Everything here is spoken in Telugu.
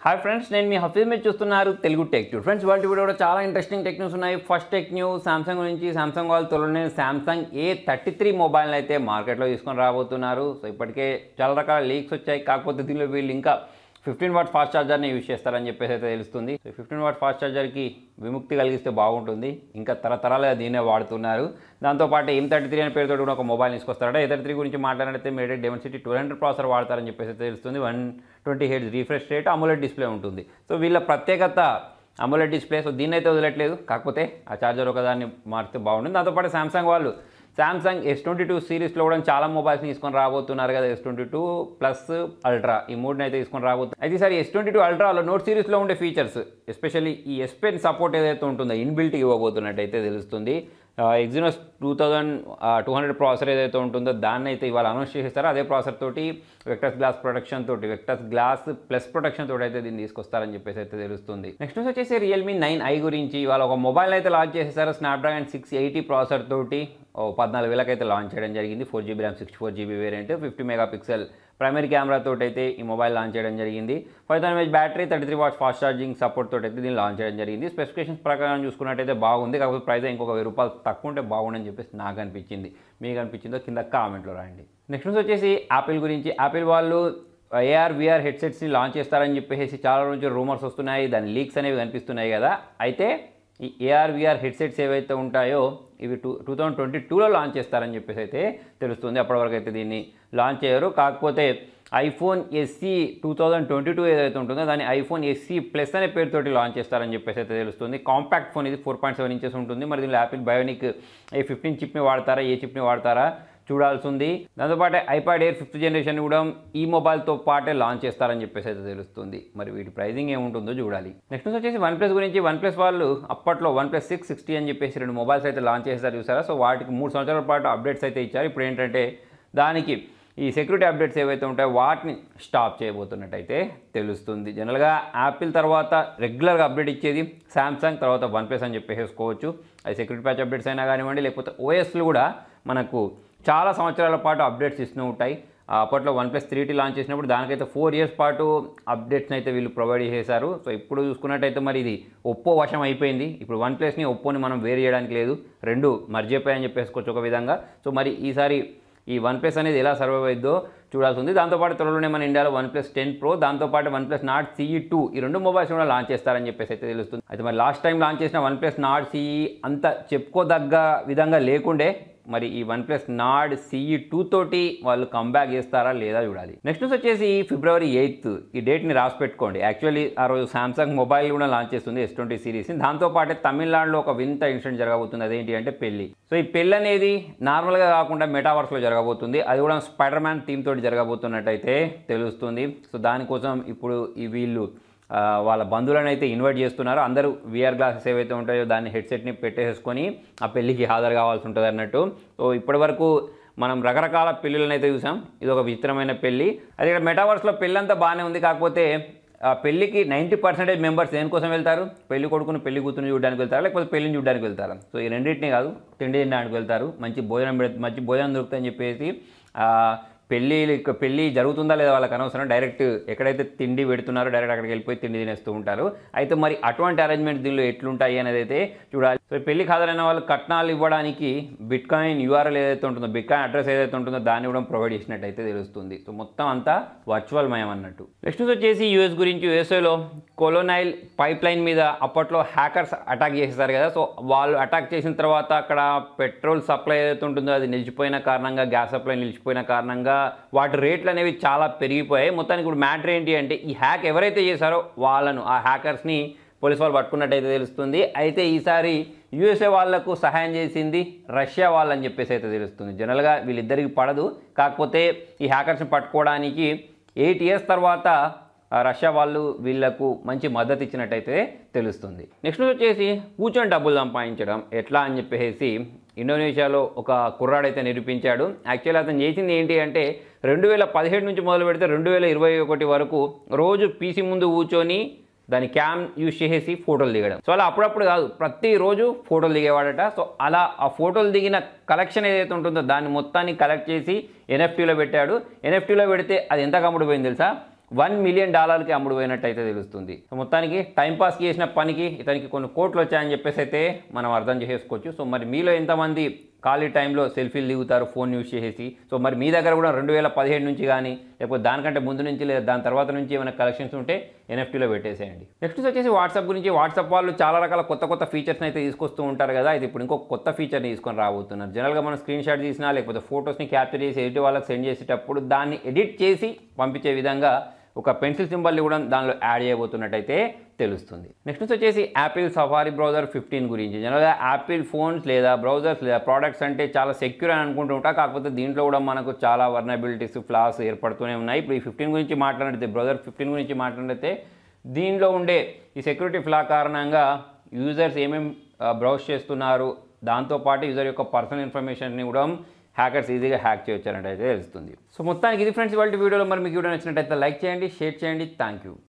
హాయ్ ఫ్రెండ్స్ నేను మీ హఫీజ్ మీద చూస్తున్నారు తెలుగు టెక్ న్యూస్ ఫ్రెండ్స్ వాళ్ళ వీడియో కూడా చాలా ఇంట్రెస్టింగ్ టెక్ న్యూస్ ఉన్నాయి ఫస్ట్ టెక్ న్యూస్ సామ్సంగ్ గురించి సామ్సంగ్ వాళ్ళు త్వరలోనే Samsung A thirty three mobile అయితే మార్కెట్లో తీసుకొని రాబోతున్నారు సో ఇప్పటికే చాలా రకాల లీక్స్ వచ్చాయి కాకపోతే దీనిలో వీళ్ళు ఇంకా ఫిఫ్టీన్ వాట్ ఫాస్ట్ ఛార్జర్ని యూజ్ చేస్తారని చెప్పేసి అయితే తెలుస్తుంది సో ఫిఫ్టీన్ వాట్ ఫాస్ట్ ఛార్జర్కి విముక్తి కలిగిస్తే బాగుంటుంది ఇంకా తరతరాలుగా దీన్నే వాడుతున్నారు దాంతోపాటు ఎం థర్టీ త్రీ అనే పేరుతో కూడా ఒక మొబైల్ తీసుకొస్తారట ఏ థర్టీ త్రీ గురించి మాట్లాడితే media Dimensity two hundred processor వాడతారని చెప్పేసి అయితే తెలుస్తుంది one twenty hertz refresh rate AMOLED display ఉంటుంది సో వీళ్ళ ప్రత్యేకత అమోలెడ్ డిస్ప్లే సో దీన్ని అయితే వదిలట్లేదు కాకపోతే ఆ ఛార్జర్ ఒకదాన్ని మారితే బాగుంటుంది దాంతోపాటు సామ్సంగ్ వాళ్ళు సామ్సంగ్ ఎస్ ట్వంటీ టూ సిరీస్లో కూడా చాలా మొబైల్స్ని తీసుకొని రాబోతున్నారు కదా S twenty two plus ultra ఈ మూడుని అయితే తీసుకొని రాబోతుంది అయితే ఈసారి ఎస్ ట్వంటీ టూ అల్ట్రాలో నోట్ సిరీస్లో ఉండే ఫీచర్స్ ఎస్పెషల్లీ ఈ ఎస్ పెన్ సపోర్ట్ ఏదైతే ఉంటుందో ఇన్బిల్ట్ ఇవ్వబోతున్నట్టయితే తెలుస్తుంది Exynos two thousand two hundred processor ఏదైతే ఉంటుందో దాన్ని అయితే ఇవాళ అనౌన్స్ చేసేస్తారో అదే ప్రాసెసర్ తోటి వెక్టర్స్ గ్లాస్ ప్రొటెక్షన్ తోటి వెక్టర్స్ గ్లాస్ ప్లస్ ప్రొటెక్షన్ తోటి అయితే దీన్ని తీసుకొస్తారని చెప్పేసి అయితే తెలుస్తుంది నెక్స్ట్ వచ్చేసి రియల్మీ నైన్ ఐ గురించి ఇవాళ ఒక మొబైల్ అయితే లాంచ్ చేసేసారు స్నాప్డ్రాగన్ సిక్స్ ఎయిటీ ప్రాసెసర్ తోటి ఓ పద్నాలుగు వేలకైతే లాంచ్ చేయడం జరిగింది four GB RAM sixty four GB variant fifty megapixel primary camera తోటి అయితే ఈ మొబైల్ లాంచ్ చేయడం జరిగింది five thousand mAh battery thirty three watt fast charging support తోటి అయితే దీన్ని లాంచ్ చేయడం జరిగింది స్పెసిఫికేషన్స్ ప్రకారం చూసుకున్నట్టయితే బాగుంది కాకపోతే ప్రైస్ ఇంకొక వెయ్యి రూపాయలు తక్కువ ఉంటే బాగుండని చెప్పేసి నాకు అనిపించింది మీకు అనిపించిందో కింద కామెంట్లో రాయండి నెక్స్ట్ న్యూస్ వచ్చేసి యాపిల్ గురించి యాపిల్ వాళ్ళు ఏఆర్ విఆర్ హెడ్సెట్స్ని లాంచ్ చేస్తారని చెప్పేసి చాలా రోజులు రూమర్స్ వస్తున్నాయి దాని లీక్స్ అనేవి కనిపిస్తున్నాయి కదా అయితే ఈ ఏఆర్ విఆర్ హెడ్సెట్స్ ఏవైతే ఉంటాయో ఇవి టూ టూ థౌజండ్ ట్వంటీ టూలో లాంచ్ చేస్తారని చెప్పేసి అయితే తెలుస్తుంది అప్పటివరకు అయితే దీన్ని లాంచ్ చేయరు కాకపోతే iPhone SE two thousand twenty two ఏదైతే ఉంటుందో దాన్ని ఐఫోన్ ఎస్సీ ప్లస్ అనే పేరుతోటి లాంచ్ చేస్తారని చెప్పేసి అయితే తెలుస్తుంది కాంపాక్ట్ ఫోన్ ఇది ఫోర్ పాయింట్ సెవెన్ ఇంచెస్ ఉంటుంది మరి దీనిలో యాపిల్ బయోనిక్ ఏ ఫిఫ్టీన్ చిప్ని వాడతారా ఏ చిప్ని వాడతారా చూడాల్సి ఉంది దాంతోపాటు ఐపాడ్ ఎయిర్ ఫిఫ్త్ జనరేషన్ కూడా ఈ మొబైల్తో పాటే లాంచ్ చేస్తారని చెప్పేసి అయితే తెలుస్తుంది మరి వీటి ప్రైజింగ్ ఏముంటుందో చూడాలి నెక్స్ట్ వచ్చేసి వన్ ప్లస్ గురించి వన్ ప్లస్ వాళ్ళు అప్పట్లో వన్ ప్లస్ సిక్స్ సిక్స్టీ అని చెప్పేసి రెండు మొబైల్స్ అయితే లాంచ్ చేస్తారు చూసారా సో వాటికి మూడు సంవత్సరాల పాటు అప్డేట్స్ అయితే ఇచ్చారు ఇప్పుడు ఏంటంటే దానికి ఈ సెక్యూరిటీ అప్డేట్స్ ఏవైతే ఉంటాయో వాటిని స్టాప్ చేయబోతున్నట్టయితే తెలుస్తుంది జనరల్గా యాపిల్ తర్వాత రెగ్యులర్గా అప్డేట్ ఇచ్చేది శాంసంగ్ తర్వాత వన్ ప్లస్ అని చెప్పేసుకోవచ్చు అది సెక్యూరిటీ ప్యాచ్ అప్డేట్స్ అయినా కానివ్వండి లేకపోతే ఓఎస్లు కూడా మనకు చాలా సంవత్సరాల పాటు అప్డేట్స్ ఇస్తూ ఉంటాయి అప్పట్లో OnePlus three T launch చేసినప్పుడు దానికైతే ఫోర్ ఇయర్స్ పాటు అప్డేట్స్ని అయితే వీళ్ళు ప్రొవైడ్ చేశారు సో ఇప్పుడు చూసుకున్నట్టయితే మరి ఇది ఒప్పో వశం అయిపోయింది ఇప్పుడు వన్ ప్లస్ని ఒప్పోని మనం వేరు చేయడానికి లేదు రెండు మర్జ్ అయిపోయాయని చెప్పేసుకోవచ్చు ఒక విధంగా సో మరి ఈసారి ఈ వన్ ప్లస్ అనేది ఎలా సర్వైవ్ అయిద్దో చూడాల్సి ఉంది దాంతోపాటు త్వరలోనే మన ఇండియాలో వన్ ప్లస్ టెన్ ప్రో దాంతోపాటు OnePlus Nord CE two ఈ రెండు మొబైల్స్ కూడా లాంచ్ చేస్తారని చెప్పేసి అయితే తెలుస్తుంది అయితే మరి లాస్ట్ టైం లాంచ్ చేసిన వన్ ప్లస్ నాట్ సిఈ అంత చెప్పుకోదగ్గ విధంగా లేకుండే మరి ఈ OnePlus Nord CE two తోటి వాళ్ళు కంబ్యాక్ చేస్తారా లేదా చూడాలి నెక్స్ట్ న్యూస్ వచ్చేసి ఫిబ్రవరి ఎయిత్ ఈ డేట్ని రాసి పెట్టుకోండి యాక్చువల్లీ ఆ రోజు సామ్సంగ్ మొబైల్ కూడా లాంచ్ చేస్తుంది ఎస్ ట్వంటీ సిరీస్ని దాంతోపాటు తమిళనాడులో ఒక వింత ఇన్సిడెంట్ జరగబోతుంది అదేంటి అంటే పెళ్లి సో ఈ పెళ్ళి అనేది నార్మల్గా కాకుండా మెటావర్స్లో జరగబోతుంది అది కూడా స్పైడర్ మ్యాన్ థీమ్ తోటి జరగబోతున్నట్టయితే తెలుస్తుంది సో దానికోసం ఇప్పుడు ఈ వీళ్ళు ఆ, వాళ్ళ బంధువులను అయితే ఇన్వైట్ చేస్తున్నారు అందరూ విఆర్ గ్లాసెస్ ఏవైతే ఉంటాయో దాన్ని హెడ్సెట్ని పెట్టేసుకొని ఆ పెళ్ళికి హాజరు కావాల్సి ఉంటుంది అన్నట్టు సో ఇప్పటి వరకు మనం రకరకాల పెళ్ళిళ్ళని అయితే చూసాం ఇది ఒక విచిత్రమైన పెళ్ళి అది ఇక్కడ మెటావర్స్లో పెళ్ళంతా బాగానే ఉంది కాకపోతే ఆ పెళ్ళికి నైంటీ పర్సెంటేజ్ మెంబర్స్ దేనికోసం వెళ్తారు పెళ్లి కొడుకుని పెళ్లి కూతురు చూడడానికి వెళ్తారా లేకపోతే పెళ్లిని చూడడానికి వెళ్తారా సో ఈ రెండింటిని కాదు తిండి తినడానికి వెళ్తారు మంచి భోజనం పెడ మంచి భోజనం దొరుకుతుందని చెప్పేసి ఆ, పెళ్ళి పెళ్ళి జరుగుతుందా లేదా వాళ్ళకి అనవసరం డైరెక్ట్ ఎక్కడైతే తిండి పెడుతున్నారో డైరెక్ట్ అక్కడికి వెళ్ళిపోయి తిండి తినేస్తూ ఉంటారు అయితే మరి అటువంటి అరేంజ్మెంట్ దీనిలో ఎట్లుంటాయి అనేది అయితే చూడాలి సో పెళ్లికి హాజరైన వాళ్ళు కట్నాలు ఇవ్వడానికి బిట్ కాయిన్ యూఆర్ఎల్ ఏదైతే ఉంటుందో బిట్ కాయిన్ అడ్రస్ ఏదైతే ఉంటుందో దాన్ని కూడా ప్రొవైడ్ చేసినట్టయితే తెలుస్తుంది సో మొత్తం అంతా వర్చువల్ మయం అన్నట్టు నెక్స్ట్ వచ్చేసి యూఎస్ గురించి యూఎస్ఏలో కొలోనైల్ పైప్ లైన్ మీద అప్పట్లో హ్యాకర్స్ అటాక్ చేసేసారు కదా సో వాళ్ళు అటాక్ చేసిన తర్వాత అక్కడ పెట్రోల్ సప్లై ఏదైతే ఉంటుందో అది నిలిచిపోయిన కారణంగా గ్యాస్ సప్లై నిలిచిపోయిన కారణంగా వాటి రేట్లు అనేవి చాలా పెరిగిపోయాయి మొత్తానికి ఇప్పుడు మ్యాటర్ ఏంటి అంటే ఈ హ్యాక్ ఎవరైతే చేశారో వాళ్ళను ఆ హ్యాకర్స్ని పోలీస్ వాళ్ళు పట్టుకున్నట్టయితే తెలుస్తుంది అయితే ఈసారి యూఎస్ఏ వాళ్లకు సహాయం చేసింది రష్యా వాళ్ళని చెప్పేసి అయితే తెలుస్తుంది జనరల్గా వీళ్ళిద్దరికి పడదు కాకపోతే ఈ హ్యాకర్స్ని పట్టుకోవడానికి ఎయిట్ ఇయర్స్ తర్వాత ఆ రష్యా వాళ్ళు వీళ్ళకు మంచి మద్దతు ఇచ్చినట్టయితే తెలుస్తుంది నెక్స్ట్ వచ్చేసి కూర్చొని డబ్బులు సంపాదించడం ఎట్లా అని చెప్పేసి ఇండోనేషియాలో ఒక కుర్రాడైతే నిరూపించాడు యాక్చువల్లీ అతను చేసింది ఏంటి అంటే రెండు వేల పదిహేడు నుంచి మొదలు పెడితే రెండు వేల ఇరవై ఒకటి వరకు రోజు పీసీ ముందు కూర్చొని దాని క్యామ్ యూజ్ చేసేసి ఫోటోలు దిగడం సో అలా అప్పుడప్పుడు కాదు ప్రతిరోజు ఫోటోలు దిగేవాడట సో అలా ఆ ఫోటోలు దిగిన కలెక్షన్ ఏదైతే ఉంటుందో దాన్ని మొత్తాన్ని కలెక్ట్ చేసి ఎన్ఎఫ్టీలో పెట్టాడు ఎన్ఎఫ్టీలో పెడితే అది ఎంత కమ్ముడిపోయింది తెలుసా వన్ మిలియన్ డాలర్కి అమ్ముడు పోయినట్టు అయితే తెలుస్తుంది సో మొత్తానికి టైంపాస్కి చేసిన పనికి ఇతనికి కొన్ని కోట్లు వచ్చాయని చెప్పేసి అయితే మనం అర్థం చేసుకోవచ్చు సో మరి మీలో ఎంతమంది ఖాళీ టైంలో సెల్ఫీలు దిగుతారు ఫోన్ యూజ్ చేసేసి సో మరి మీ దగ్గర కూడా రెండు వేల పదిహేడు నుంచి కానీ లేకపోతే దానికంటే ముందు నుంచి లేదా దాని తర్వాత నుంచి ఏమైనా కలెక్షన్స్ ఉంటే ఎన్ఎఫ్టీలో పెట్టేసేయండి నెక్స్ట్ వచ్చేసి వాట్సాప్ గురించి వాట్సాప్ వాళ్ళు చాలా రకాల కొత్త కొత్త ఫీచర్స్ని అయితే తీసుకొస్తూ ఉంటారు కదా ఇది ఇప్పుడు ఇంకో కొత్త ఫీచర్ని తీసుకొని రాబోతున్నారు జనరల్గా మనం స్క్రీన్ షాట్ తీసినా లేకపోతే ఫొటోస్ని క్యాప్చర్ చేసి ఎడిట్ వాళ్ళకి సెండ్ చేసేటప్పుడు దాన్ని ఎడిట్ చేసి పంపించే విధంగా ఒక పెన్సిల్ సింబల్ని కూడా దానిలో యాడ్ చేయబోతున్నట్టయితే తెలుస్తుంది నెక్స్ట్ వచ్చేసి యాపిల్ సఫారీ బ్రౌజర్ ఫిఫ్టీన్ గురించి జనరల్గా యాపిల్ ఫోన్స్ లేదా బ్రౌజర్స్ లేదా ప్రోడక్ట్స్ అంటే చాలా సెక్యూర్ అని అనుకుంటూ ఉంటా కాకపోతే దీంట్లో కూడా మనకు చాలా వర్నబిలిటీస్ ఫ్లాస్ ఏర్పడుతూనే ఉన్నాయి ఇప్పుడు ఈ ఫిఫ్టీన్ గురించి మాట్లాడితే బ్రౌజర్ ఫిఫ్టీన్ గురించి మాట్లాడితే దీనిలో ఉండే ఈ సెక్యూరిటీ ఫ్లా కారణంగా యూజర్స్ ఏమేమి బ్రౌజ్ చేస్తున్నారు దాంతోపాటు యూజర్ యొక్క పర్సనల్ ఇన్ఫర్మేషన్ని కూడా హ్యాకర్స్ ఈజీగా హ్యాక్ చేయొచ్చు అన్నట్టు అయితే తెలుస్తుంది సో మొత్తానికి ఇది ఫ్రెండ్స్ ఇవాళ వీడియోలో మరి మీకు వీడియో నచ్చినట్టయితే లైక్ చేయండి షేర్ చేయండి థ్యాంక్ యూ